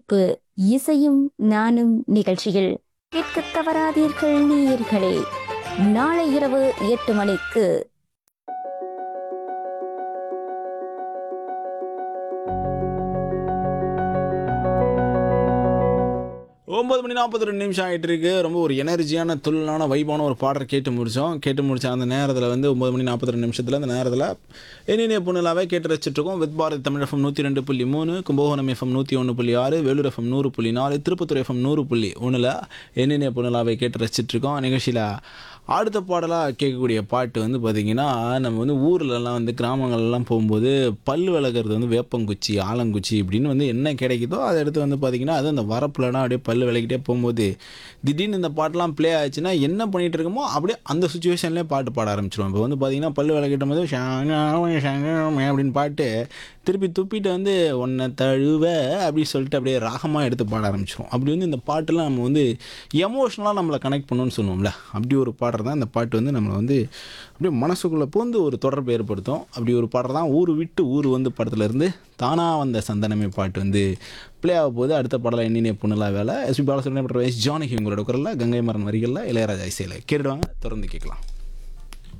தலைப்பு இசையும் நானும் நிகழ்ச்சியில் கேட்க தவறாதீர்கள் நேயர்களே நாளை இரவு எட்டு மணிக்கு ஒம்பது மணி நாற்பத்தி ரெண்டு நிமிஷம் ஆகிட்டு இருக்கு ரொம்ப ஒரு எனர்ஜியான துள்ளான வைபான ஒரு பாடல் கேட்டு முடித்தோம் கேட்டு முடிச்ச அந்த நேரத்தில் வந்து ஒம்பது மணி நாற்பத்தி ரெண்டு நிமிஷத்தில் அந்த நேரத்தில் என்னென்ன பொண்ணுலாவே கேட்டு ரசிச்சிட்ருக்கோம் வித் பாரத் தமிழ் எஃப்எம் நூற்றி ரெண்டு புள்ளி மூணு கும்பகோணம் எஃப்எம் நூற்றி ஒன்று புள்ளி ஆறு வேலூர் எஃப்எம் நூறு புள்ளி நாலு திருப்பத்தூர் எஃப்எம் நூறு புள்ளி ஒன்றில் என்னென்ன பொண்ணுலாவே கேட்டு ரசிச்சிட்ருக்கோம் நிகழ்ச்சியில் அடுத்த பாடலாக கேட்கக்கூடிய பாட்டு வந்து பார்த்திங்கன்னா நம்ம வந்து ஊர்லலாம் வந்து கிராமங்கள்லாம் போகும்போது பல் விளக்குறது வந்து வேப்பங்குச்சி ஆலங்குச்சி இப்படின்னு வந்து என்ன கிடைக்குதோ அதை எடுத்து வந்து பார்த்திங்கன்னா அது அந்த வரப்புலனா அப்படியே பல் விளக்கிட்டே போகும்போது திடீர்னு இந்த பாட்டெலாம் ப்ளே ஆச்சுன்னா என்ன பண்ணிகிட்டு இருக்கோமோ அப்படியே அந்த சுச்சுவேஷன்லேயே பாட்டு பாட ஆரம்பிச்சிடுவோம் இப்போ வந்து பார்த்திங்கன்னா பல் விளக்கிட்ட போது ஷாங்க ஷாங்க அப்படின்னு பாட்டு திருப்பி துப்பிட்டு வந்து ஒன்றை தழுவ அப்படின்னு சொல்லிட்டு அப்படியே ராகமாக எடுத்து பாட ஆரம்பிச்சிடும் அப்படி வந்து இந்த பாட்டெல்லாம் நம்ம வந்து எமோஷ்னலாக நம்மளை கனெக்ட் பண்ணணும்னு சொல்லுவோம்ல அப்படி ஒரு பாடுறது தான் இந்த பாட்டு வந்து நம்மளை வந்து அப்படியே மனசுக்குள்ளே பூந்து ஒரு தொடர்பு ஏற்படுத்தும் அப்படி ஒரு பாடுறது தான் ஊர் விட்டு ஊர் வந்து படத்துல இருந்து தானாக வந்த சந்தனமே பாட்டு வந்து ப்ளே ஆக போகுது அடுத்த பாடலாம் எண்ணினே பொண்ணுலா வேலை எஸ்பி பாலசுப்ரமணியம் எஸ் ஜானகி உங்களோட குரலில் கங்கை மரன் வரிகளில் இளையராஜா இசையில் கேட்டுடுவாங்க தொடர்ந்து கேட்கலாம்